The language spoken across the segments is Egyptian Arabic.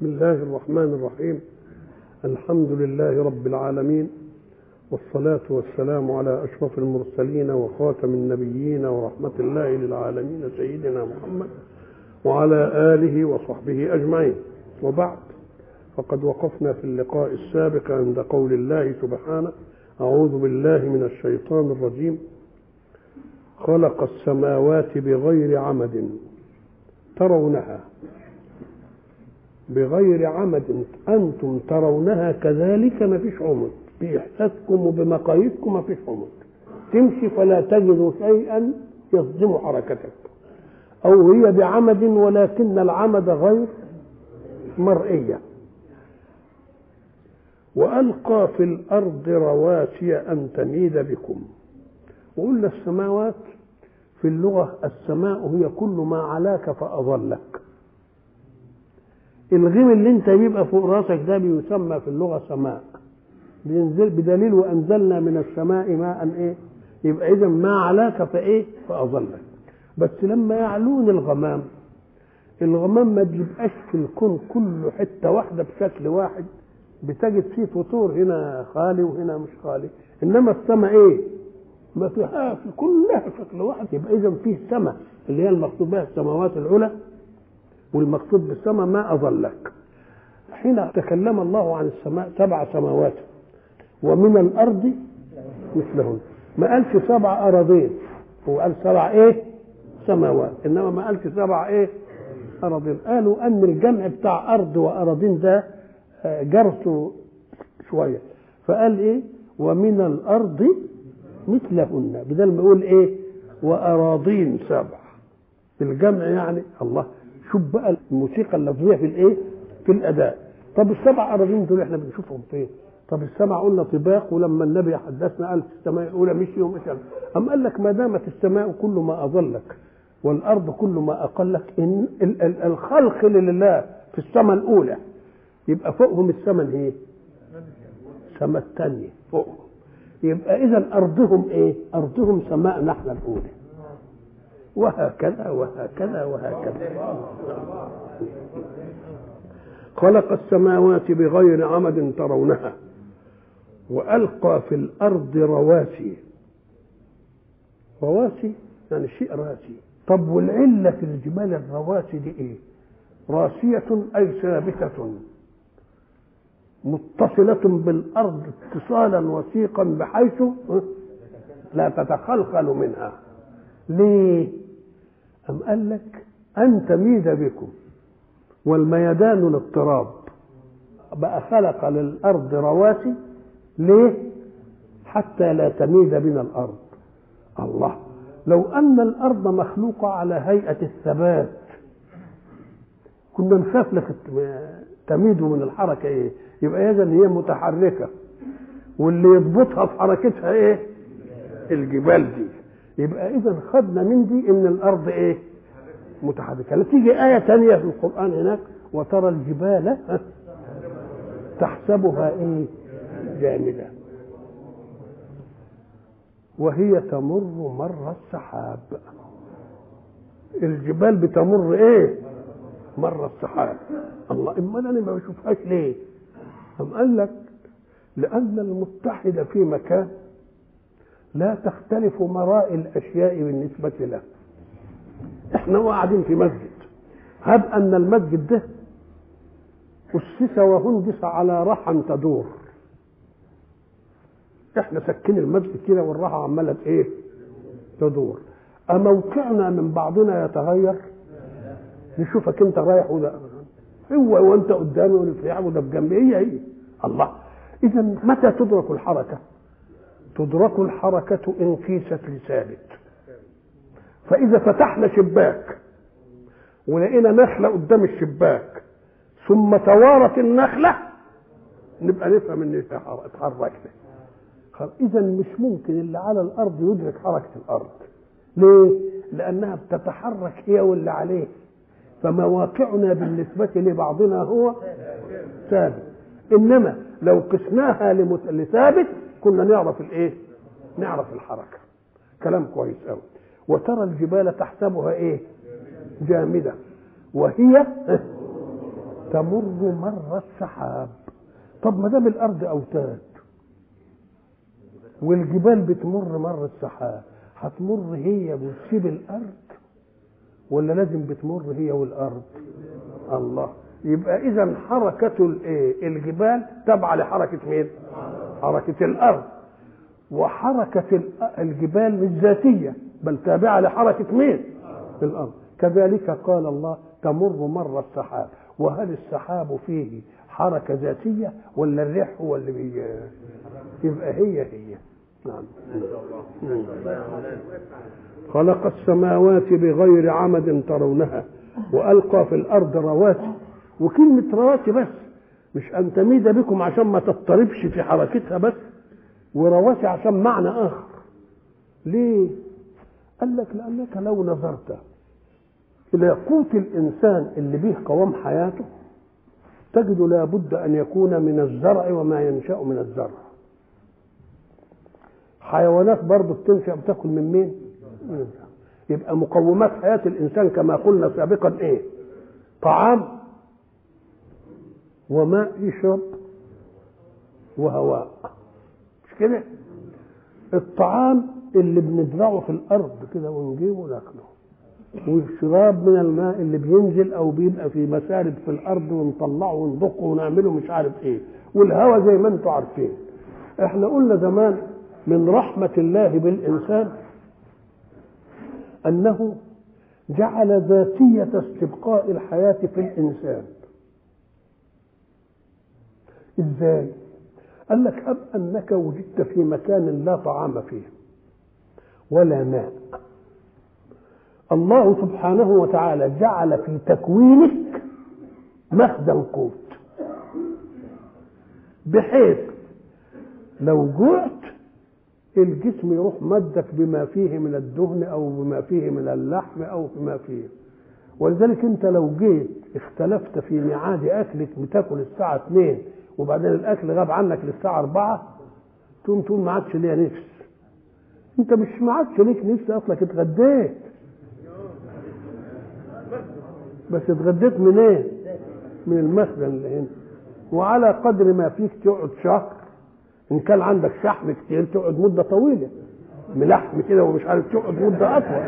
بسم الله الرحمن الرحيم الحمد لله رب العالمين والصلاة والسلام على أشرف المرسلين وخاتم النبيين ورحمة الله للعالمين سيدنا محمد وعلى آله وصحبه أجمعين وبعد فقد وقفنا في اللقاء السابق عند قول الله سبحانه أعوذ بالله من الشيطان الرجيم خلق السماوات بغير عمد ترونها بغير عمد أنتم ترونها كذلك ما فيش عمد بإحساسكم وبمقاييسكم ما فيش عمد تمشي فلا تجد شيئا يصدم حركتك أو هي بعمد ولكن العمد غير مرئية وألقى في الأرض رواسي أن تميد بكم وقلنا السماوات في اللغة السماء هي كل ما علاك فأظلك الغيم اللي انت بيبقى فوق راسك ده بيسمى في اللغة سماء بينزل بدليل وأنزلنا من السماء ماء إيه يبقى إذا ما علاك فإيه فأظلك بس لما يعلون الغمام الغمام ما بيبقاش في الكون كله حتة واحدة بشكل واحد بتجد فيه فطور هنا خالي وهنا مش خالي انما السماء ايه ما فيها في كلها شكل واحد يبقى اذا فيه سماء اللي هي المقصود بها السماوات العلى والمقصود بالسماء ما اظلك حين تكلم الله عن السماء سبع سماوات ومن الارض مثلهن ما قالش سبع اراضين هو قال سبع ايه سماوات انما ما قالش سبع ايه اراضين قالوا ان الجمع بتاع ارض واراضين ده جرسه شويه فقال ايه ومن الارض مثلهن بدل ما يقول ايه واراضين سبع الجمع يعني الله شوف بقى الموسيقى اللفظيه في الايه في الاداء طب السبع اراضين دول احنا بنشوفهم فين طب السمع قلنا طباق ولما النبي حدثنا قال في السماء الاولى مشي ومشى أم قال لك ما دامت السماء كل ما اظلك والارض كل ما اقلك ان الخلق لله في السماء الاولى يبقى فوقهم السماء ايه؟ السماء الثانيه فوقهم يبقى اذا ارضهم ايه؟ ارضهم سماء نحن الاولى وهكذا وهكذا وهكذا خلق السماوات بغير عمد ترونها والقى في الارض رواسي رواسي يعني شيء راسي طب والعله في الجبال الرواسي دي ايه راسيه اي ثابته متصله بالارض اتصالا وثيقا بحيث لا تتخلخل منها ليه ام قال لك ان تميد بكم والميدان الاضطراب بقى خلق للارض رواسي ليه حتى لا تميد بنا الارض الله لو ان الارض مخلوقه على هيئه الثبات كنا نخاف لك تميد من الحركه ايه يبقى اذا هي متحركه واللي يضبطها في حركتها ايه الجبال دي يبقى اذا خدنا من دي ان الارض ايه متحركه لا تيجي ايه ثانيه في القران هناك وترى الجبال تحسبها ايه جامده وهي تمر مر السحاب الجبال بتمر ايه مر السحاب الله اما انا ما بشوفهاش ليه أم قال لك لأن المتحد في مكان لا تختلف مرائي الأشياء بالنسبة له احنا قاعدين في مسجد هب أن المسجد ده أسس وهندس على رحى تدور احنا سكين المسجد كده والرحى عمالة ايه تدور أموقعنا من بعضنا يتغير نشوفك انت رايح وده هو وانت قدامي ولا وده بجنبي هي هي الله اذا متى تدرك الحركه تدرك الحركه ان قيست لثابت فاذا فتحنا شباك ولقينا نخله قدام الشباك ثم توارت النخله نبقى نفهم ان اتحركنا اذا مش ممكن اللي على الارض يدرك حركه الارض ليه لانها بتتحرك هي واللي عليه فمواقعنا بالنسبة لبعضنا هو ثابت إنما لو قسناها لمت... لثابت كنا نعرف الإيه؟ نعرف الحركة كلام كويس أوي وترى الجبال تحسبها إيه؟ جامدة وهي تمر مر السحاب طب ما دام الارض اوتاد والجبال بتمر مر السحاب هتمر هي وتسيب الارض ولا لازم بتمر هي والارض الله يبقى اذا حركه الايه الجبال تابعه لحركه مين حركه الارض وحركه الجبال مش ذاتيه بل تابعه لحركه مين الارض كذلك قال الله تمر مر السحاب وهل السحاب فيه حركه ذاتيه ولا الريح هو اللي بي يبقى هي هي نعم خلق السماوات بغير عمد ترونها والقى في الارض رواسي وكلمه رواسي بس مش ان تميد بكم عشان ما تضطربش في حركتها بس ورواسي عشان معنى اخر ليه قال لك لانك لو نظرت الى قوت الانسان اللي به قوام حياته تجد لابد ان يكون من الزرع وما ينشا من الزرع حيوانات برضه بتنشا بتاكل من مين يبقى مقومات حياه الانسان كما قلنا سابقا ايه طعام وماء يشرب وهواء مش كده الطعام اللي بنزرعه في الارض كده ونجيبه وناكله والشراب من الماء اللي بينزل او بيبقى في مسارب في الارض ونطلعه ونضخه ونعمله مش عارف ايه والهواء زي ما انتم عارفين احنا قلنا زمان من رحمة الله بالإنسان أنه جعل ذاتية استبقاء الحياة في الإنسان إزاي؟ قال لك أب أنك وجدت في مكان لا طعام فيه ولا ماء الله سبحانه وتعالى جعل في تكوينك مخزن قوت بحيث لو جعت الجسم يروح مدك بما فيه من الدهن او بما فيه من اللحم او بما فيه ولذلك انت لو جيت اختلفت في ميعاد اكلك بتاكل الساعه 2 وبعدين الاكل غاب عنك للساعه 4 تقوم تقول ما عادش ليا نفس انت مش ما عادش ليك نفس اصلك اتغديت بس اتغديت من ايه؟ من المخزن اللي هنا وعلى قدر ما فيك تقعد شهر ان كان عندك شحم كتير تقعد مده طويله ملحم كده ومش عارف تقعد مده اطول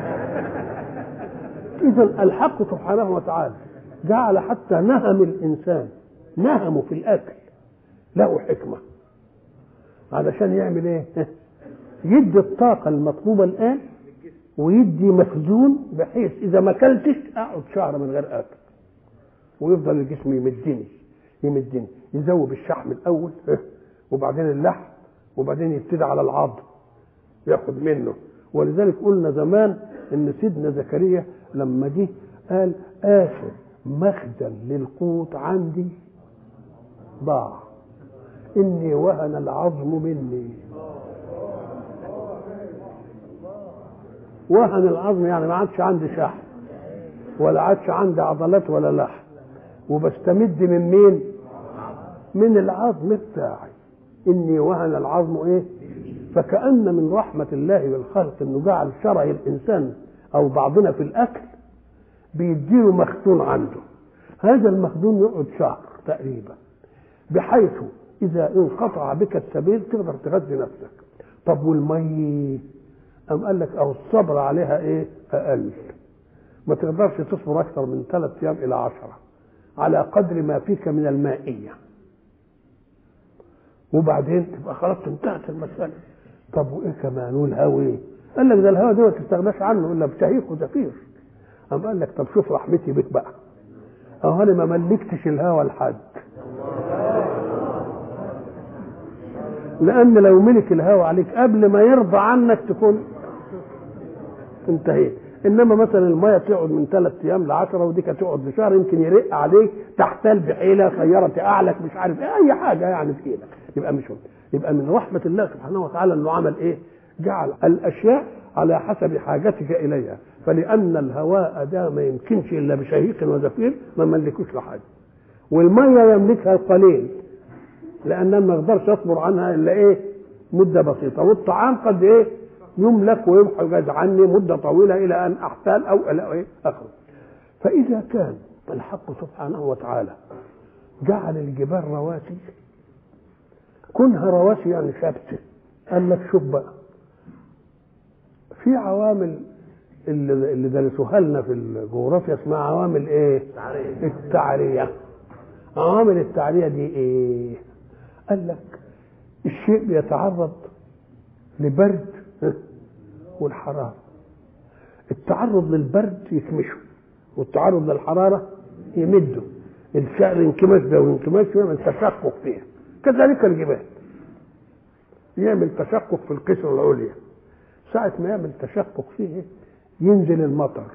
اذا الحق سبحانه وتعالى جعل حتى نهم الانسان نهمه في الاكل له حكمه علشان يعمل ايه يدي الطاقه المطلوبه الان ويدي مخزون بحيث اذا ما اكلتش اقعد شهر من غير اكل ويفضل الجسم يمدني يمدني يذوب الشحم الاول وبعدين اللحم وبعدين يبتدي على العظم ياخد منه ولذلك قلنا زمان ان سيدنا زكريا لما جه قال اخر مخزن للقوت عندي ضاع اني وهن العظم مني وهن العظم يعني ما عادش عندي شحم ولا عادش عندي عضلات ولا لحم وبستمد من مين من العظم بتاعي اني وهن العظم ايه فكأن من رحمة الله بالخلق انه جعل شرع الانسان او بعضنا في الاكل بيديله مخزون عنده هذا المخزون يقعد شهر تقريبا بحيث اذا انقطع بك السبيل تقدر تغذي نفسك طب والمي أم قال لك أو الصبر عليها إيه أقل ما تقدرش تصبر أكثر من ثلاث أيام إلى عشرة على قدر ما فيك من المائية وبعدين تبقى خلاص انتهت المسألة طب وإيه كمان والهوى قال لك ده الهوى ده ما تستغناش عنه إلا بشهيق وزفير أم قال لك طب شوف رحمتي بك بقى أهو أنا ما ملكتش الهوى لحد لأن لو ملك الهوى عليك قبل ما يرضى عنك تكون انتهيت انما مثلا الميه تقعد من ثلاث ايام لعشرة وديك تقعد لشهر يمكن يرق عليك تحتال بحيله سياره اعلك مش عارف ايه اي حاجه يعني في ايدك يبقى مش يبقى من رحمه الله سبحانه وتعالى انه عمل ايه؟ جعل الاشياء على حسب حاجتك اليها فلان الهواء ده ما يمكنش الا بشهيق وزفير ما ملكوش لحد والميه يملكها القليل لان ما اقدرش اصبر عنها الا ايه؟ مده بسيطه والطعام قد ايه؟ يملك ويحجز عني مدة طويلة إلى أن أحتال أو إلى إيه آخره فإذا كان الحق سبحانه وتعالى جعل الجبال رواسي كونها رواسي يعني ثابته قال لك شوف بقى في عوامل اللي اللي درسوها لنا في الجغرافيا اسمها عوامل ايه؟ التعريه عوامل التعريه دي ايه؟ قال لك الشيء بيتعرض لبرد والحراره التعرض للبرد يكمشه والتعرض للحراره يمده الشعر انكماش ده وانكماش يعمل تشقق فيها كذلك الجبال يعمل تشقق في القشره العليا ساعة ما يعمل تشقق فيه ينزل المطر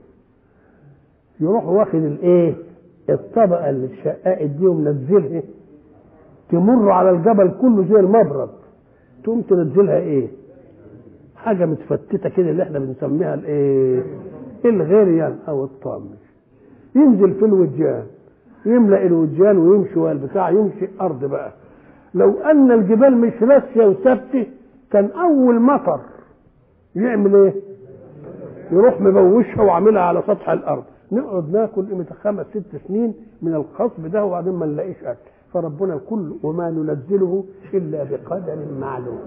يروح واخد الايه الطبقة اللي اتشققت دي ومنزلها تمر على الجبل كله زي المبرد تقوم تنزلها ايه حاجة متفتتة كده اللي احنا بنسميها الايه الغريان او الطامش ينزل في الوجيان يملأ الوجيان ويمشي والبتاع يمشي ارض بقى لو ان الجبال مش راسيه وثابته كان اول مطر يعمل ايه؟ يروح مبوشها وعاملها على سطح الارض نقعد ناكل قيمه خمس ست سنين من الخصب ده وبعدين ما نلاقيش اكل فربنا الكل وما ننزله الا بقدر معلوم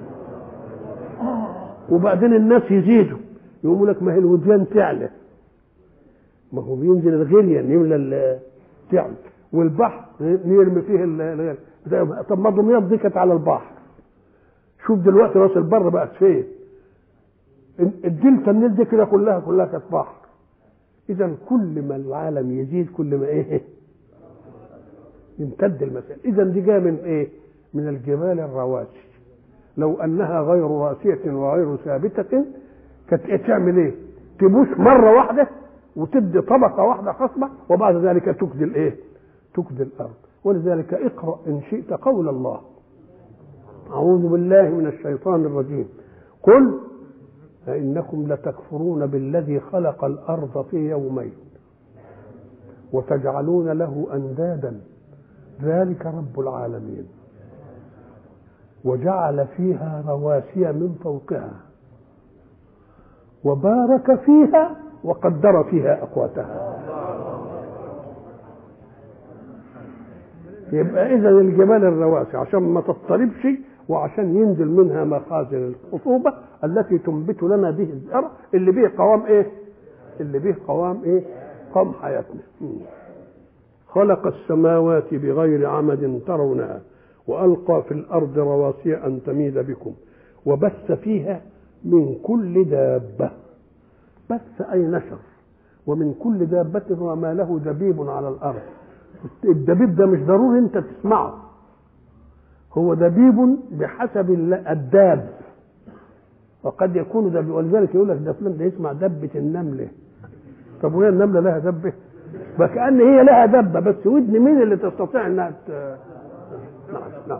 وبعدين الناس يزيدوا يقولوا لك ما هي الوديان تعلى ما هو بينزل الغليان يملى تعلى والبحر يرمي فيه الغل طب ما دمياط دي كانت على البحر شوف دلوقتي راس البر بقت فين الدلتا النيل دي كده كلها كلها كانت بحر اذا كل ما العالم يزيد كل ما ايه يمتد المسائل اذا دي جايه من ايه من الجبال الرواسي لو انها غير راسيه وغير ثابته كانت إيه تعمل ايه تبوس مره واحده وتدي طبقه واحده خصبه وبعد ذلك تكدي الايه تكدي الارض ولذلك اقرا ان شئت قول الله اعوذ بالله من الشيطان الرجيم قل فإنكم لتكفرون بالذي خلق الأرض في يومين وتجعلون له أندادا ذلك رب العالمين وجعل فيها رواسي من فوقها وبارك فيها وقدر فيها أقواتها يبقى إذا الجبال الرواسي عشان ما تضطربش وعشان ينزل منها مخازن الخصوبة التي تنبت لنا به الزرع اللي به قوام ايه اللي به قوام ايه قوام حياتنا خلق السماوات بغير عمد ترونها وألقى في الأرض رواسي أن تميد بكم وبث فيها من كل دابة بث أي نشر ومن كل دابة وما له دبيب على الأرض الدبيب ده مش ضروري أنت تسمعه هو دبيب بحسب الداب وقد يكون دبيب ولذلك يقول لك ده فلان ده يسمع دبة النملة طب وهي النملة لها دبة فكأن هي لها دبة بس ودن مين اللي تستطيع انها ت... نعم نعم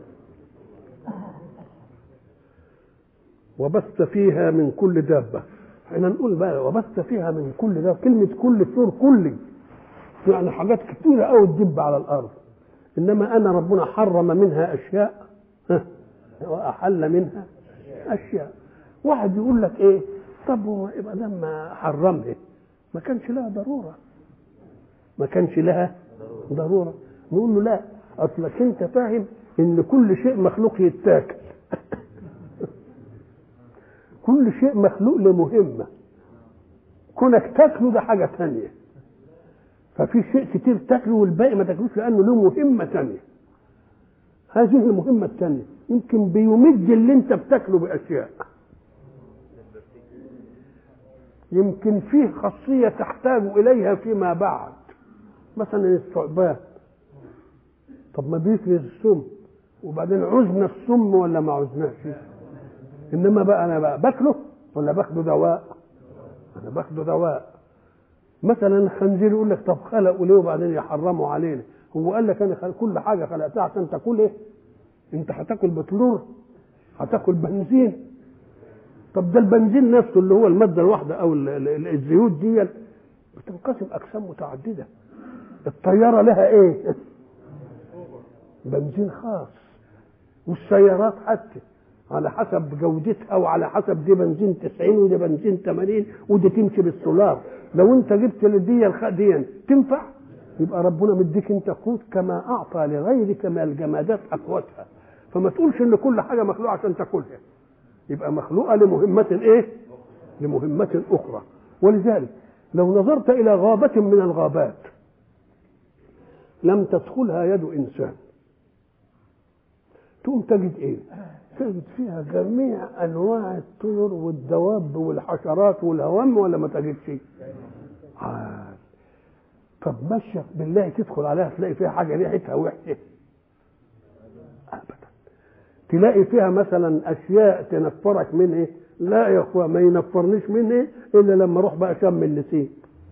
وبث فيها من كل دابة احنا نقول بقى وبث فيها من كل دابة كلمة كل سور كلي يعني حاجات كتيرة قوي تدب على الأرض انما انا ربنا حرم منها اشياء واحل منها اشياء واحد يقول لك ايه طب هو يبقى لما حرمها ما كانش لها ضروره ما كانش لها ضروره نقول له لا اصلك انت فاهم ان كل شيء مخلوق يتاكل كل شيء مخلوق لمهمه كونك تاكله ده حاجه ثانيه ففي شيء كتير تاكله والباقي ما تاكلوش لانه له مهمه ثانيه هذه المهمه الثانيه يمكن بيمد اللي انت بتاكله باشياء يمكن فيه خاصيه تحتاج اليها فيما بعد مثلا الثعبان طب ما بيفرز السم وبعدين عزنا السم ولا ما عزناش انما بقى انا بقى باكله ولا باخده دواء انا باخده دواء مثلا الخنزير يقول لك طب خلقوا ليه وبعدين يحرموا علينا هو قال لك انا خلق كل حاجه خلقتها عشان تاكل ايه انت هتاكل بترور هتاكل بنزين طب ده البنزين نفسه اللي هو الماده الواحده او الزيوت دي بتنقسم اقسام متعدده الطياره لها ايه بنزين خاص والسيارات حتى على حسب جودتها وعلى حسب دي بنزين 90 ودي بنزين 80 ودي تمشي بالسولار لو انت جبت دي دي تنفع يبقى ربنا مديك انت قوت كما اعطى لغيرك من الجمادات اقوتها فما تقولش ان كل حاجه مخلوقه عشان تاكلها يبقى مخلوقه لمهمه ايه لمهمه اخرى ولذلك لو نظرت الى غابه من الغابات لم تدخلها يد انسان تقوم تجد ايه تجد فيها جميع انواع الطيور والدواب والحشرات والهوام ولا ما تجدش آه. طب ماشيه بالله تدخل عليها تلاقي فيها حاجه ريحتها وحشه ابدا تلاقي فيها مثلا اشياء تنفرك من ايه لا يا اخويا ما ينفرنيش من ايه الا لما اروح بقى شم النسيم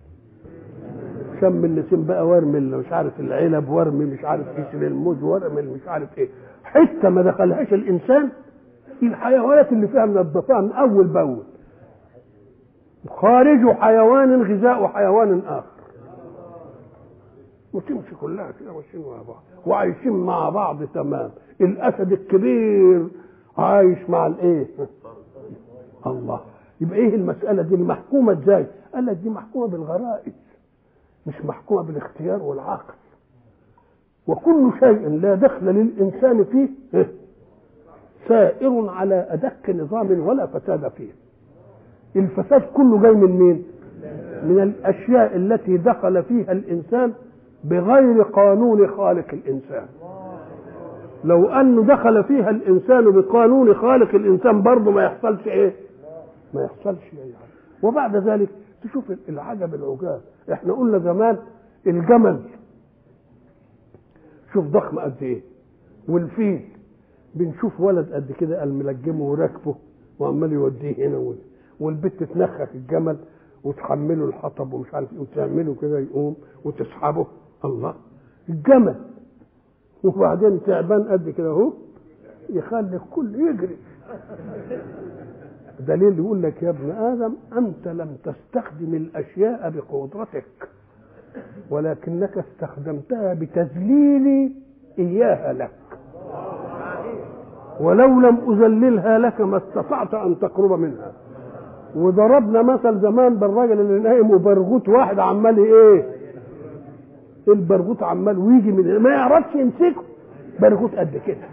شم النسيم بقى وارمي مش عارف العلب وارمي مش عارف قشر الموز وارمي مش عارف ايه حته ما دخلهاش الانسان الحيوانات اللي فيها منظفاها من اول باول خارج حيوان غذاء حيوان اخر وتمشي كلها كده ماشيين مع بعض وعايشين مع بعض تمام الاسد الكبير عايش مع الايه الله يبقى ايه المساله دي محكومه ازاي قال لك دي محكومه بالغرائز مش محكومه بالاختيار والعقل وكل شيء لا دخل للانسان فيه سائر على ادق نظام ولا فساد فيه الفساد كله جاي من مين من الاشياء التي دخل فيها الانسان بغير قانون خالق الانسان لو انه دخل فيها الانسان بقانون خالق الانسان برضه ما يحصلش ايه ما يحصلش ايه يعني. وبعد ذلك تشوف العجب العجاب احنا قلنا زمان الجمل شوف ضخم قد ايه والفيل بنشوف ولد قد كده قال ملجمه وراكبه وعمال يوديه هنا وهنا والبت تنخخ الجمل وتحمله الحطب ومش عارف ايه وتعمله كده يقوم وتسحبه الله الجمل وبعدين تعبان قد كده اهو يخلي الكل يجري دليل يقول لك يا ابن ادم انت لم تستخدم الاشياء بقدرتك ولكنك استخدمتها بتذليل اياها لك ولو لم اذللها لك ما استطعت ان تقرب منها وضربنا مثل زمان بالراجل اللي نايم وبرغوت واحد عمال ايه البرغوت عمال ويجي من ما يعرفش يمسكه برغوت قد كده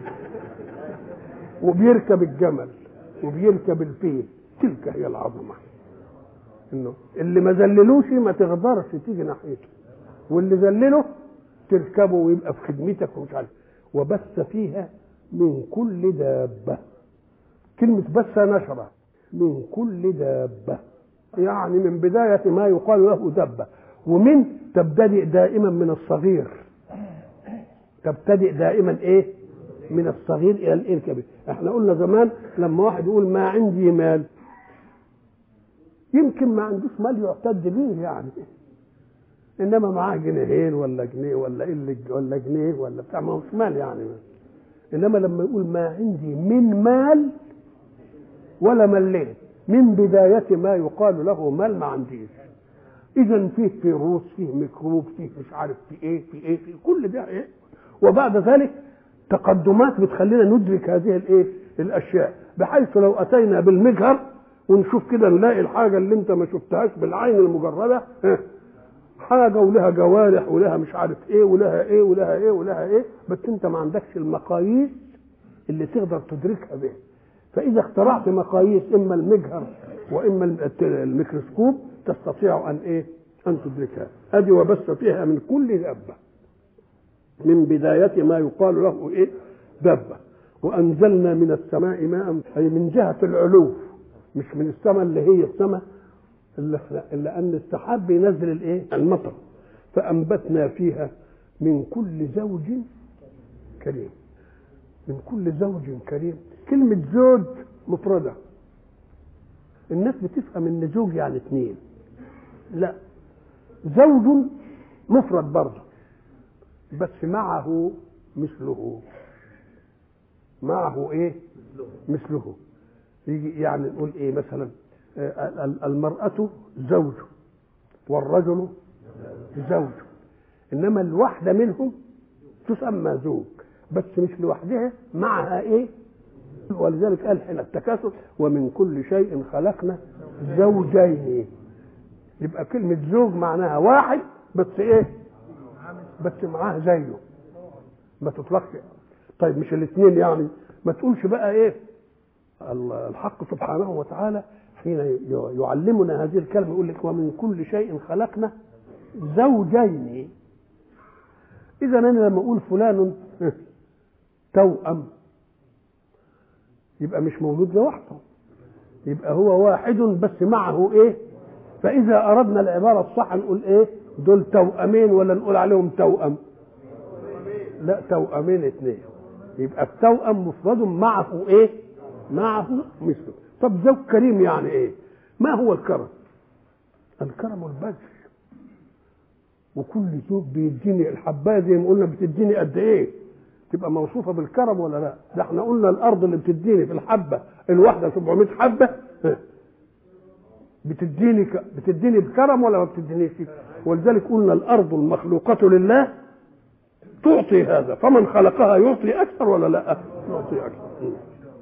وبيركب الجمل وبيركب الفيل تلك هي العظمه انه اللي ما ذللوش ما تقدرش تيجي ناحيته واللي ذلله تركبه ويبقى في خدمتك ومش عارف وبث فيها من كل دابه كلمه بث نشره من كل دابه يعني من بدايه ما يقال له دبه ومن تبتدئ دائما من الصغير تبتدئ دائما ايه من الصغير الى الايه الكبير احنا قلنا زمان لما واحد يقول ما عندي مال يمكن ما عندوش مال يعتد به يعني انما معاه جنيهين ولا جنيه ولا إيه ولا جنيه ولا بتاع ما هوش مال يعني انما لما يقول ما عندي من مال ولا ملين من بداية ما يقال له مال ما عنديش اذا فيه فيروس فيه ميكروب فيه مش عارف في ايه في ايه في كل ده ايه وبعد ذلك تقدمات بتخلينا ندرك هذه الايه الاشياء بحيث لو اتينا بالمجهر ونشوف كده نلاقي الحاجه اللي انت ما شفتهاش بالعين المجرده حاجه ولها جوارح ولها مش عارف ايه ولها ايه ولها ايه ولها ايه بس انت ما عندكش المقاييس اللي تقدر تدركها بها فاذا اخترعت مقاييس اما المجهر واما الميكروسكوب تستطيع ان ايه ان تدركها ادي وبث فيها من كل دابه من بداية ما يقال له ايه دابة وانزلنا من السماء ماء اي من جهة العلو مش من السماء اللي هي السماء الا ان السحاب بينزل الايه المطر فانبتنا فيها من كل زوج كريم من كل زوج كريم كلمة زوج مفردة الناس بتفهم ان زوج يعني اثنين لا زوج مفرد برضه بس معه مثله معه ايه مثله يجي يعني نقول ايه مثلا المرأة زوج والرجل زوج انما الواحدة منهم تسمى زوج بس مش لوحدها معها ايه ولذلك قال حين التكاثر ومن كل شيء خلقنا زوجين يبقى كلمة زوج معناها واحد بس ايه بس معاه زيه ما تطلقش طيب مش الاثنين يعني ما تقولش بقى ايه الحق سبحانه وتعالى حين يعلمنا هذه الكلمه يقول لك ومن كل شيء خلقنا زوجين اذا انا لما اقول فلان توأم يبقى مش مولود لوحده يبقى هو واحد بس معه ايه فاذا اردنا العباره الصح نقول ايه دول توأمين ولا نقول عليهم توأم لا توأمين اثنين يبقى التوأم مفرد معه ايه معه مثله طب زوج كريم يعني ايه ما هو الكرم الكرم البذل وكل زوج بيديني الحبايه زي ما قلنا بتديني قد ايه تبقى موصوفه بالكرم ولا لا ده احنا قلنا الارض اللي بتديني في الحبه الواحده 700 حبه بتديني ك... بتديني بكرم ولا ما بتدينيش ولذلك قلنا الارض المخلوقه لله تعطي هذا فمن خلقها يعطي اكثر ولا لا يعطي اكثر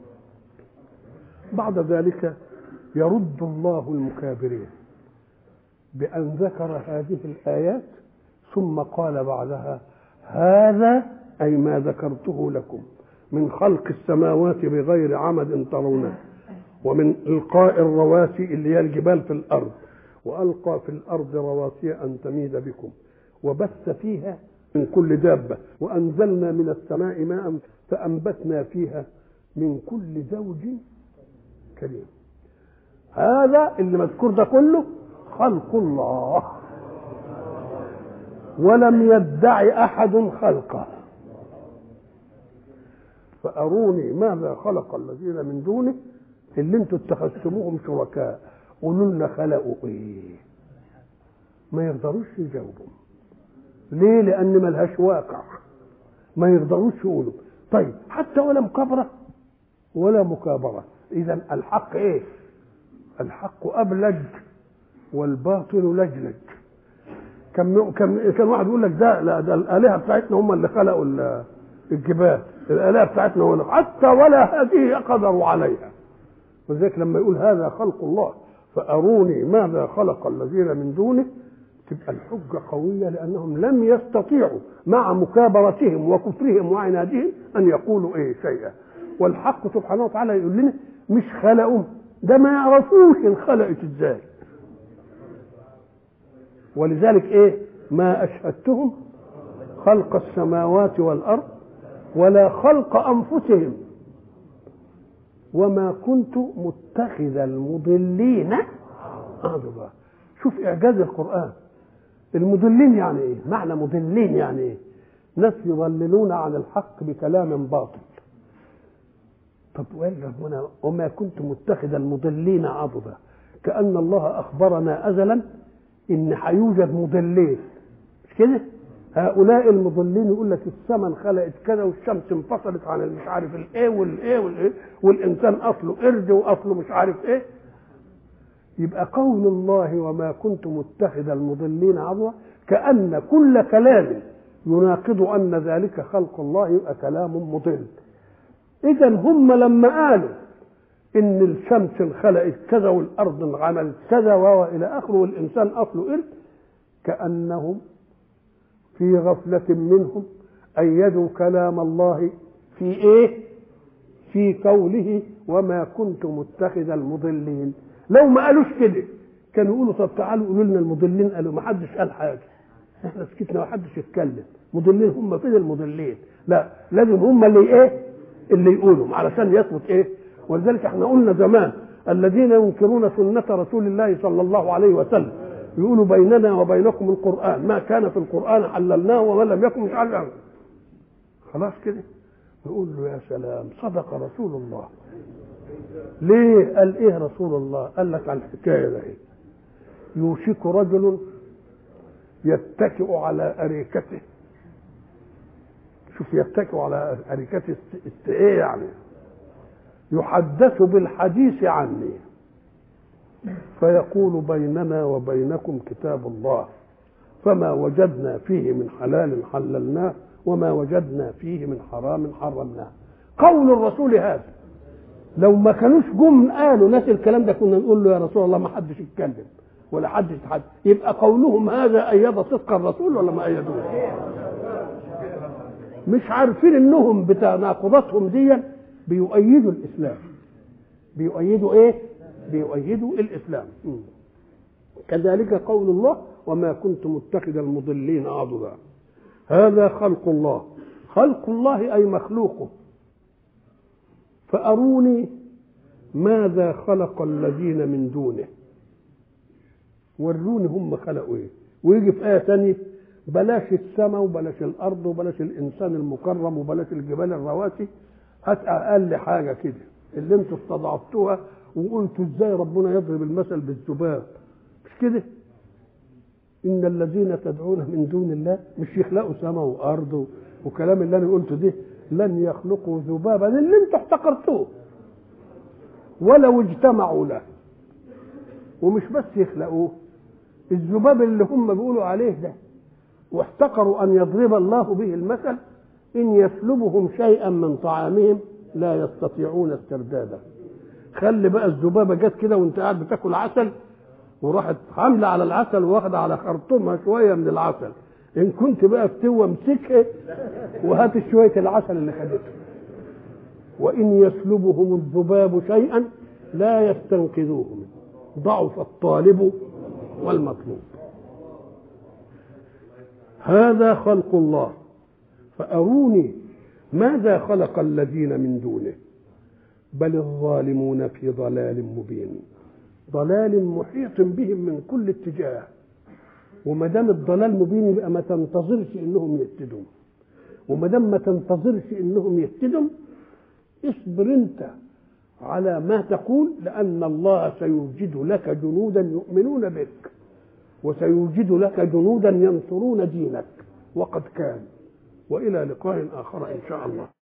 بعد ذلك يرد الله المكابرين بأن ذكر هذه الآيات ثم قال بعدها هذا أي ما ذكرته لكم من خلق السماوات بغير عمد ترونه ومن إلقاء الرواسي اللي هي الجبال في الأرض وألقى في الأرض رواسي أن تميد بكم وبث فيها من كل دابة وأنزلنا من السماء ماء فأنبتنا فيها من كل زوج كريم هذا اللي مذكور ده كله خلق الله ولم يدعي احد خلقه فاروني ماذا خلق الذين من دونه اللي انتم اتخذتموهم شركاء قولوا لنا خلقوا ايه ما يقدروش يجاوبوا ليه لان ملهاش واقع ما يقدروش يقولوا طيب حتى ولا مكابره ولا مكابره اذا الحق ايه الحق ابلج والباطل لجلج كم كم كان واحد يقول لك ده لا ده الالهه بتاعتنا هم اللي خلقوا الجبال الالهه بتاعتنا هم حتى ولا هذه قدروا عليها ولذلك لما يقول هذا خلق الله فاروني ماذا خلق الذين من دونه تبقى الحجة قوية لأنهم لم يستطيعوا مع مكابرتهم وكفرهم وعنادهم أن يقولوا إيه شيئا والحق سبحانه وتعالى يقول لنا مش خلقوا ده ما يعرفوش انخلقت ازاي ولذلك ايه ما اشهدتهم خلق السماوات والارض ولا خلق انفسهم وما كنت متخذ المضلين عضبا شوف اعجاز القران المضلين يعني ايه معنى مضلين يعني ايه ناس يضللون عن الحق بكلام باطل طب وين ربنا وما كنت متخذ المضلين عضدا كأن الله أخبرنا أزلا إن هيوجد مضلين مش كده؟ هؤلاء المضلين يقول لك السماء انخلقت كذا والشمس انفصلت عن مش عارف الايه والايه والايه والانسان اصله قرد واصله مش عارف ايه يبقى قول الله وما كنت متخذ المضلين عضوا كأن كل كلام يناقض أن ذلك خلق الله يبقى كلام مضل اذا هم لما قالوا ان الشمس انخلقت كذا والارض انعملت كذا والى اخره والانسان اصله قرد كانهم في غفله منهم ايدوا كلام الله في ايه في قوله وما كنت متخذ المضلين لو ما قالوش كده كانوا يقولوا طب تعالوا قولوا لنا المضلين قالوا ما حدش قال حاجه احنا سكتنا ما حدش يتكلم مضلين هم فين المضلين لا لازم هم اللي ايه اللي يقولوا علشان يثبت ايه ولذلك احنا قلنا زمان الذين ينكرون سنة رسول الله صلى الله عليه وسلم يقولوا بيننا وبينكم القرآن ما كان في القرآن حللناه وما لم يكن مش عارف خلاص كده نقول له يا سلام صدق رسول الله ليه قال ايه رسول الله قال لك على الحكايه ده يوشك رجل يتكئ على اريكته شوف يتكئ على اريكته است ايه يعني يحدث بالحديث عني فيقول بيننا وبينكم كتاب الله فما وجدنا فيه من حلال حللناه وما وجدنا فيه من حرام حرمناه قول الرسول هذا لو ما كانوش جم قالوا ناس الكلام ده كنا نقول له يا رسول الله ما حدش يتكلم ولا حدش يتحدث يبقى قولهم هذا ايد صدق الرسول ولا ما ايدوه مش عارفين انهم بتناقضاتهم دي بيؤيدوا الاسلام بيؤيدوا ايه بيؤيدوا الاسلام م. كذلك قول الله وما كنت متخذ المضلين عضدا هذا خلق الله خلق الله اي مخلوقه فاروني ماذا خلق الذين من دونه وروني هم خلقوا ايه ويجي في ايه ثانيه بلاش السماء وبلاش الارض وبلاش الانسان المكرم وبلاش الجبال الرواسي هات اقل حاجه كده اللي انتوا استضعفتوها وقلتوا ازاي ربنا يضرب المثل بالذباب مش كده ان الذين تدعون من دون الله مش يخلقوا سماء وارض وكلام اللي انا قلته ده لن يخلقوا ذبابا اللي انتوا احتقرتوه ولو اجتمعوا له ومش بس يخلقوه الذباب اللي هم بيقولوا عليه ده واحتقروا ان يضرب الله به المثل ان يسلبهم شيئا من طعامهم لا يستطيعون استرداده خلي بقى الذبابه جت كده وانت قاعد بتاكل عسل وراحت حامله على العسل واخده على خرطومها شويه من العسل ان كنت بقى فتوه امسكها وهات شويه العسل اللي خدته وان يسلبهم الذباب شيئا لا يستنقذوه منه ضعف الطالب والمطلوب هذا خلق الله فأروني ماذا خلق الذين من دونه بل الظالمون في ضلال مبين ضلال محيط بهم من كل اتجاه وما دام الضلال مبين يبقى ما تنتظرش انهم يهتدوا وما دام ما تنتظرش انهم يهتدوا اصبر انت على ما تقول لان الله سيوجد لك جنودا يؤمنون بك وسيوجد لك جنودا ينصرون دينك وقد كان والى لقاء اخر ان شاء الله